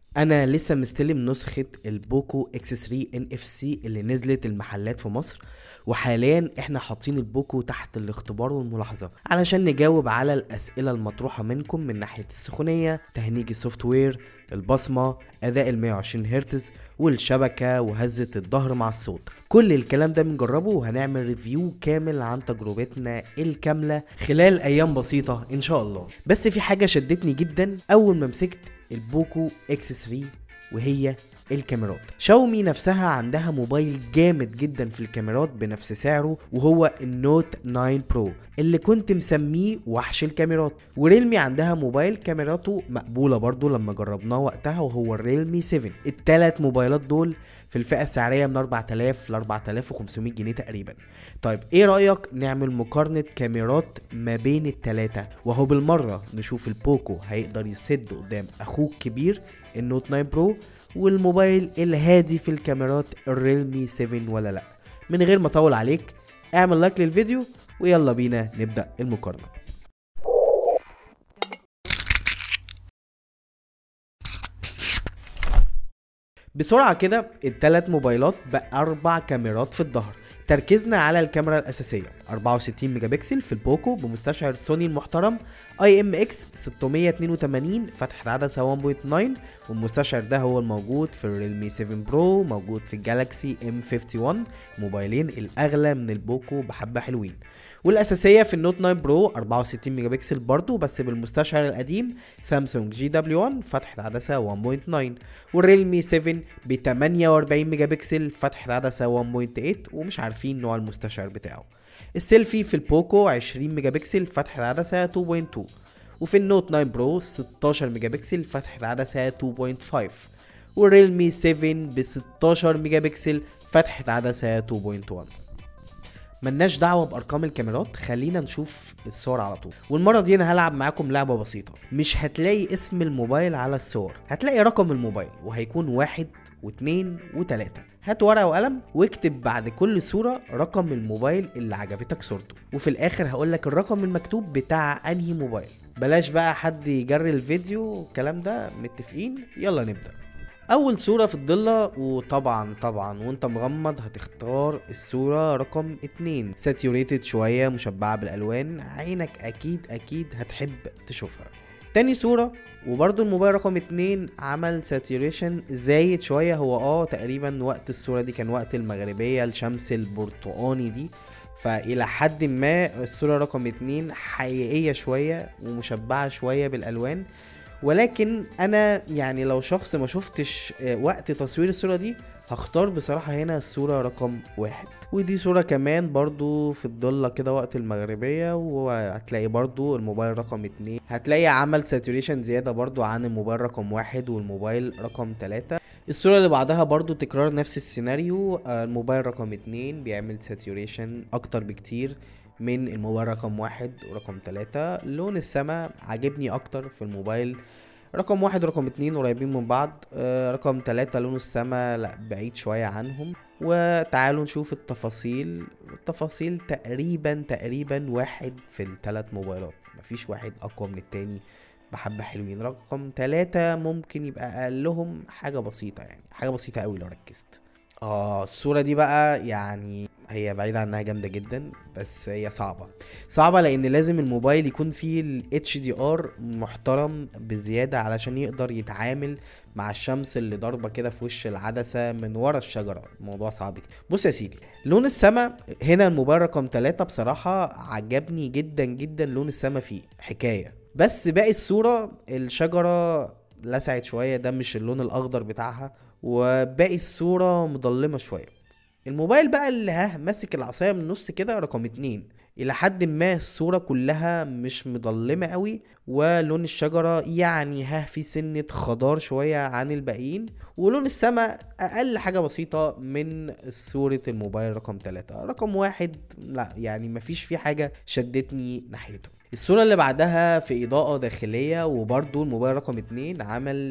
انا لسه مستلم نسخة البوكو اكس 3 ان اف سي اللي نزلت المحلات في مصر وحاليا احنا حاطين البوكو تحت الاختبار والملاحظة علشان نجاوب على الاسئلة المطروحة منكم من ناحية السخونية تهنيج السوفت وير البصمة اداء ال 120 هرتز والشبكة وهزة الظهر مع الصوت كل الكلام ده بنجربه وهنعمل ريفيو كامل عن تجربتنا الكاملة خلال ايام بسيطة ان شاء الله بس في حاجة شدتني جدا اول ما مسكت البوكو اكس 3 وهي الكاميرات شاومي نفسها عندها موبايل جامد جدا في الكاميرات بنفس سعره وهو النوت 9 برو اللي كنت مسميه وحش الكاميرات وريلمي عندها موبايل كاميراته مقبولة برضو لما جربناه وقتها وهو الريلمي 7 التلات موبايلات دول في الفئة السعرية من 4000 ل 4500 جنيه تقريبا طيب ايه رأيك نعمل مقارنة كاميرات ما بين التلاتة وهو بالمرة نشوف البوكو هيقدر يسد قدام اخوه الكبير النوت 9 برو والموبايل الهادي في الكاميرات الريلمي 7 ولا لا من غير ما اطول عليك اعمل لايك للفيديو ويلا بينا نبدأ المقارنة بسرعة كده التلات موبايلات بأربع كاميرات في الظهر تركيزنا على الكاميرا الأساسية 64 ميجا بكسل في البوكو بمستشعر سوني المحترم اي ام اكس 682 فتحة عدسة 1.9 والمستشعر ده هو الموجود في الريلمي 7 برو موجود في الجالاكسي ام 51 موبايلين الأغلى من البوكو بحبة حلوين والاساسيه في النوت 9 برو 64 ميجا بكسل برضه بس بالمستشعر القديم سامسونج جي دبليو 1 فتحه عدسه 1.9 والريلمي 7 ب 48 ميجا بكسل فتحه عدسه 1.8 ومش عارفين نوع المستشعر بتاعه السيلفي في البوكو 20 ميجا بكسل فتحه عدسه 2.2 وفي النوت 9 برو 16 ميجا بكسل فتحه عدسه 2.5 والريلمي 7 ب 16 ميجا بكسل فتحه عدسه 2.1 ملناش دعوه بارقام الكاميرات خلينا نشوف الصور على طول والمره دي انا هلعب معاكم لعبه بسيطه مش هتلاقي اسم الموبايل على الصور هتلاقي رقم الموبايل وهيكون واحد واتنين وتلاتة هات ورقة وقلم واكتب بعد كل صورة رقم الموبايل اللي عجبتك صورته وفي الاخر هقولك الرقم المكتوب بتاع انهي موبايل بلاش بقى حد يجري الفيديو الكلام ده متفقين يلا نبدأ اول صورة في الضلة وطبعا طبعا وانت مغمض هتختار الصورة رقم اتنين ساتيوريتد شوية مشبعة بالالوان عينك اكيد اكيد هتحب تشوفها تاني صورة وبرضو الموبايل رقم اتنين عمل ساتيوريشن زايد شوية هو اه تقريبا وقت الصورة دي كان وقت المغربية الشمس البرتقاني دي فإلى حد ما الصورة رقم اتنين حقيقية شوية ومشبعة شوية بالألوان ولكن انا يعني لو شخص ما شفتش وقت تصوير الصوره دي هختار بصراحة هنا الصورة رقم واحد ودي صورة كمان برضو في الضلة كده وقت المغربية وهتلاقي برضو الموبايل رقم اتنين هتلاقي عمل ساتوريشن زيادة برضو عن الموبايل رقم واحد والموبايل رقم تلاتة الصورة اللي بعدها برضو تكرار نفس السيناريو الموبايل رقم اتنين بيعمل ساتوريشن اكتر بكتير من الموبايل رقم واحد ورقم تلاتة لون السما عاجبني اكتر في الموبايل رقم واحد ورقم اتنين قريبين من بعض آه رقم تلاتة لون السما لا بعيد شوية عنهم وتعالوا نشوف التفاصيل التفاصيل تقريبا تقريبا واحد في التلات موبايلات مفيش واحد اقوى من التاني بحبة حلوين رقم تلاتة ممكن يبقى اقلهم حاجة بسيطة يعني حاجة بسيطة قوي لو ركزت اه الصورة دي بقى يعني هي بعيدة عنها جامدة جدا بس هي صعبة صعبة لان لازم الموبايل يكون فيه ال HDR محترم بزيادة علشان يقدر يتعامل مع الشمس اللي ضاربة كده في وش العدسة من ورا الشجرة الموضوع صعب كده بص يا سيدي لون السما هنا الموبايل رقم تلاتة بصراحة عجبني جدا جدا لون السما فيه حكاية بس باقي الصورة الشجرة لسعت شوية ده مش اللون الأخضر بتاعها وباقي الصورة مظلمة شوية الموبايل بقى اللي ها ماسك العصاية من النص كده رقم اتنين الى حد ما الصورة كلها مش مظلمة قوي ولون الشجرة يعني ها في سنة خضار شوية عن الباقيين ولون السماء اقل حاجة بسيطة من صورة الموبايل رقم تلاتة رقم واحد لا يعني مفيش فيه حاجة شدتني ناحيته الصورة اللي بعدها في إضاءة داخلية وبرضو الموبايل رقم اتنين عمل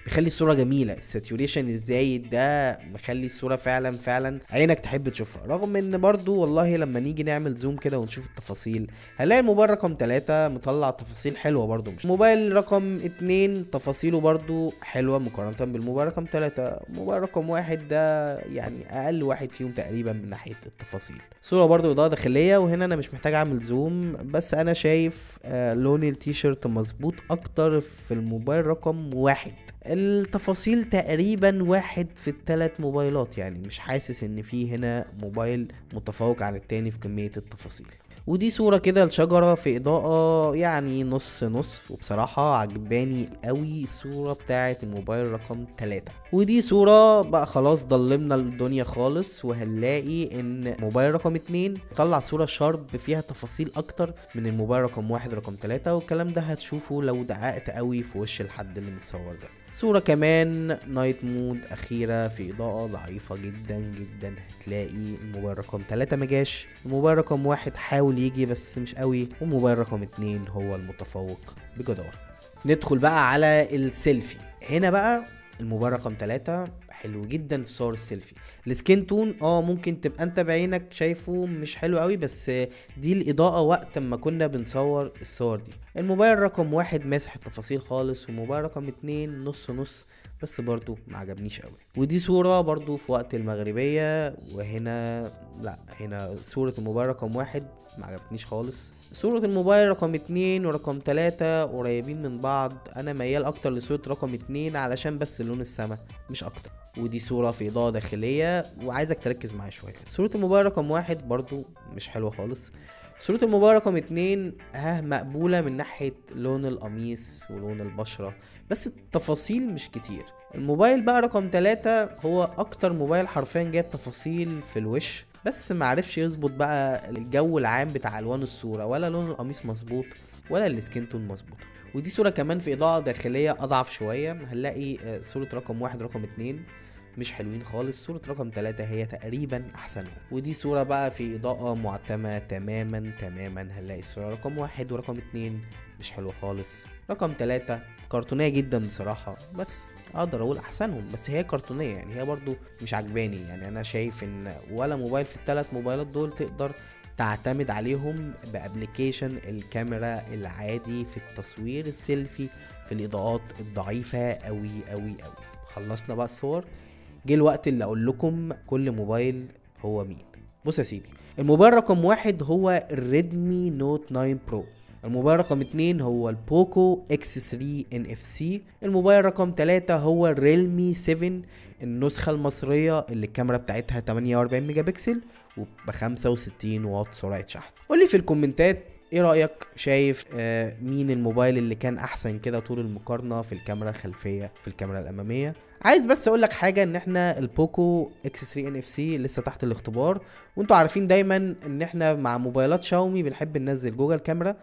بيخلي الصوره جميله الساتوريشن الزايد ده مخلي الصوره فعلا فعلا عينك تحب تشوفها رغم ان برضو والله لما نيجي نعمل زوم كده ونشوف التفاصيل هنلاقي الموبايل رقم 3 مطلع تفاصيل حلوه برضو مش موبايل رقم 2 تفاصيله برضو حلوه مقارنه بالموبايل رقم 3 موبايل رقم واحد ده يعني اقل واحد فيهم تقريبا من ناحيه التفاصيل صوره برضو اضاءه داخليه وهنا انا مش محتاج اعمل زوم بس انا شايف آه لون التيشيرت مظبوط اكتر في الموبايل رقم واحد التفاصيل تقريبا واحد في التلات موبايلات يعني مش حاسس ان في هنا موبايل متفوق عن التاني في كمية التفاصيل ودي صورة كده لشجرة في إضاءة يعني نص نص وبصراحة عجباني قوي الصورة بتاعة الموبايل رقم 3 ودي صورة بقى خلاص ضلمنا الدنيا خالص وهنلاقي ان موبايل رقم 2 طلع صورة شارب فيها تفاصيل اكتر من الموبايل رقم 1 رقم 3 والكلام ده هتشوفه لو دققت قوي في وش الحد اللي متصور ده صورة كمان نايت مود أخيرة في إضاءة ضعيفة جدا جدا هتلاقي الموبايل رقم 3 مجاش الموبايل رقم واحد حاول يجي بس مش قوي والموبايل رقم 2 هو المتفوق بجدارة ندخل بقى على السيلفي هنا بقى الموبايل رقم 3 حلو جدا في صور السيلفي السكين تون اه ممكن تبقى انت بعينك شايفه مش حلو قوي بس دي الاضاءة وقت ما كنا بنصور الصور دي الموبايل رقم واحد ماسح التفاصيل خالص والموبايل رقم اتنين نص نص بس برضو ما عجبنيش قوي ودي صورة برضو في وقت المغربية وهنا لا هنا صورة الموبايل رقم واحد ما عجبتنيش خالص صورة الموبايل رقم اتنين ورقم تلاتة قريبين من بعض انا ميال اكتر لصورة رقم اتنين علشان بس لون السما مش اكتر ودي صورة في إضاءة داخلية وعايزك تركز معايا شوية صورة الموبايل رقم واحد برضو مش حلوة خالص صورة الموبايل رقم اتنين ها مقبولة من ناحية لون القميص ولون البشرة بس التفاصيل مش كتير الموبايل بقى رقم تلاتة هو أكتر موبايل حرفيا جاب تفاصيل في الوش بس معرفش يظبط بقى الجو العام بتاع ألوان الصورة ولا لون القميص مظبوط ولا السكين تون مظبوط ودي صورة كمان في إضاءة داخلية أضعف شوية هنلاقي صورة رقم واحد رقم اتنين مش حلوين خالص صورة رقم تلاتة هي تقريبا أحسنهم ودي صورة بقى في إضاءة معتمة تماما تماما هنلاقي الصورة رقم واحد ورقم اتنين مش حلوة خالص رقم تلاتة كرتونية جدا بصراحة بس اقدر اقول احسنهم بس هي كرتونية يعني هي برضو مش عجباني يعني انا شايف ان ولا موبايل في الثلاث موبايلات دول تقدر تعتمد عليهم بابليكيشن الكاميرا العادي في التصوير السيلفي في الاضاءات الضعيفة قوي قوي قوي خلصنا بقى الصور جه الوقت اللي اقول لكم كل موبايل هو مين بص يا سيدي الموبايل رقم واحد هو الريدمي نوت 9 برو الموبايل رقم اتنين هو البوكو اكس 3 ان اف سي الموبايل رقم تلاتة هو الريلمي 7 النسخة المصرية اللي الكاميرا بتاعتها 48 ميجا بكسل وب 65 واط سرعة شحن قولي في الكومنتات ايه رأيك شايف آه مين الموبايل اللي كان احسن كده طول المقارنة في الكاميرا الخلفية في الكاميرا الامامية عايز بس اقول لك حاجه ان احنا البوكو اكس 3 ان اف سي لسه تحت الاختبار وانتوا عارفين دايما ان احنا مع موبايلات شاومي بنحب ننزل جوجل كاميرا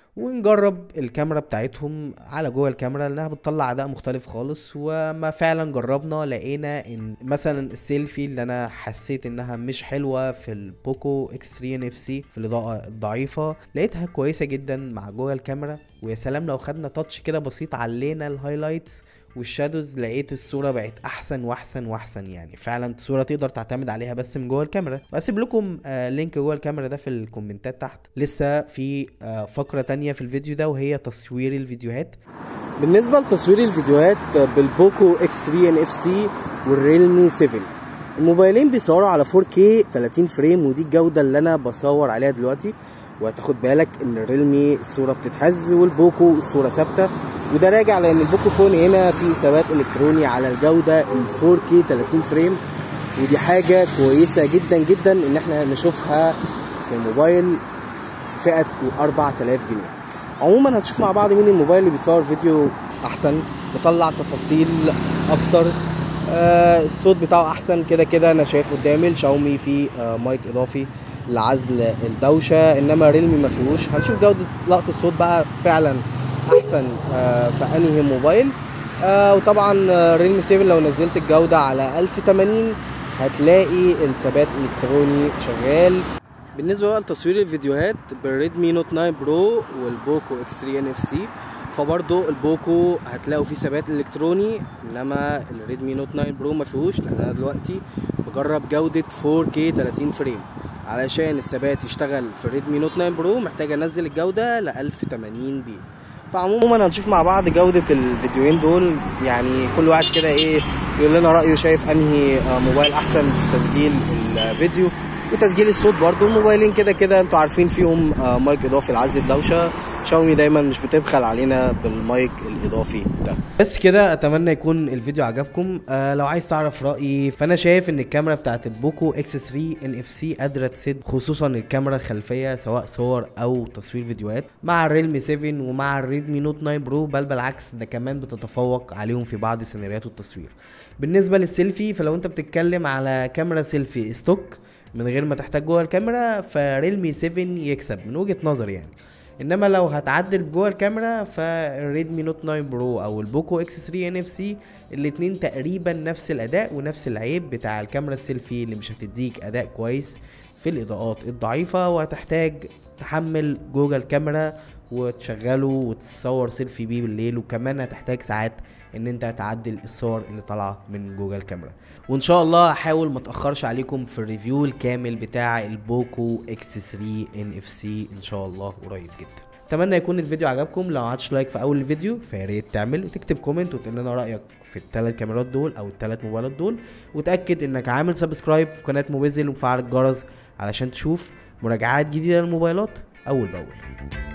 ونجرب الكاميرا بتاعتهم على جوه الكاميرا لانها بتطلع اداء مختلف خالص وما فعلا جربنا لقينا ان مثلا السيلفي اللي انا حسيت انها مش حلوه في البوكو اكس 3 ان اف سي في الاضاءه الضعيفه لقيتها كويسه جدا مع جوه الكاميرا ويا سلام لو خدنا تاتش كده بسيط علينا الهايلايتس والشادوز لقيت الصوره بقت احسن واحسن واحسن يعني فعلا الصوره تقدر تعتمد عليها بس من جوه الكاميرا واسيب لكم آه لينك جوه الكاميرا ده في الكومنتات تحت لسه في آه فقره تانية في الفيديو ده وهي تصوير الفيديوهات بالنسبه لتصوير الفيديوهات بالبوكو اكس 3 ان اف سي والريلمي 7 الموبايلين بيصوروا على 4K 30 فريم ودي الجوده اللي انا بصور عليها دلوقتي وهتاخد بالك ان الريلمي الصوره بتتهز والبوكو الصوره ثابته وده راجع لان البوكو فون هنا فيه ثبات الكتروني على الجوده ال 4K 30 فريم ودي حاجه كويسه جدا جدا ان احنا نشوفها في موبايل فئه ال 4000 جنيه عموما هنشوف مع بعض مين الموبايل اللي بيصور فيديو احسن مطلع تفاصيل اكتر آه الصوت بتاعه احسن كده كده انا شايف قدامي الشاومي فيه آه مايك اضافي لعزل الدوشه انما ريلمي ما فيهوش هنشوف جوده لقط الصوت بقى فعلا احسن آه في انهي موبايل آه وطبعا ريلمي 7 لو نزلت الجوده على 1080 هتلاقي الثبات الالكتروني شغال بالنسبه بقى لتصوير الفيديوهات بالريدمي نوت 9 برو والبوكو اكس 3 ان اف سي فبرضه البوكو هتلاقوا فيه ثبات الكتروني انما الريدمي نوت 9 برو ما فيهوش لان انا دلوقتي بجرب جوده 4K 30 فريم علشان الثبات يشتغل في الريدمي نوت 9 برو محتاج انزل الجوده ل 1080 بي فعموما هنشوف مع بعض جودة الفيديوهين دول يعني كل واحد كده ايه يقول لنا رأيه شايف انهي آه، موبايل احسن في تسجيل الفيديو وتسجيل الصوت برضو الموبايلين كده كده انتوا عارفين فيهم آه، مايك اضافي لعزل الدوشة شاومي دايما مش بتبخل علينا بالمايك الاضافي ده بس كده اتمنى يكون الفيديو عجبكم آه لو عايز تعرف رايي فانا شايف ان الكاميرا بتاعت البوكو اكس 3 ان اف سي قادره تسد خصوصا الكاميرا الخلفيه سواء صور او تصوير فيديوهات مع الريلمي 7 ومع الريدمي نوت 9 برو بل بالعكس ده كمان بتتفوق عليهم في بعض سيناريوهات التصوير بالنسبه للسيلفي فلو انت بتتكلم على كاميرا سيلفي ستوك من غير ما تحتاج جوه الكاميرا فريلمي 7 يكسب من وجهه نظري يعني انما لو هتعدل جوه الكاميرا فالريدمي نوت 9 برو او البوكو اكس 3 ان اف سي الاتنين تقريبا نفس الاداء ونفس العيب بتاع الكاميرا السيلفي اللي مش هتديك اداء كويس في الاضاءات الضعيفه وهتحتاج تحمل جوجل كاميرا وتشغله وتصور سيلفي بيه بالليل وكمان هتحتاج ساعات ان انت تعدل الصور اللي طالعه من جوجل كاميرا وان شاء الله هحاول ما اتاخرش عليكم في الريفيو الكامل بتاع البوكو اكس 3 ان اف سي ان شاء الله قريب جدا اتمنى يكون الفيديو عجبكم لو ما عملتش لايك في اول الفيديو فيا ريت تعمل وتكتب كومنت وتقول لنا رايك في الثلاث كاميرات دول او الثلاث موبايلات دول وتاكد انك عامل سبسكرايب في قناه موبيزل ومفعل الجرس علشان تشوف مراجعات جديده للموبايلات اول باول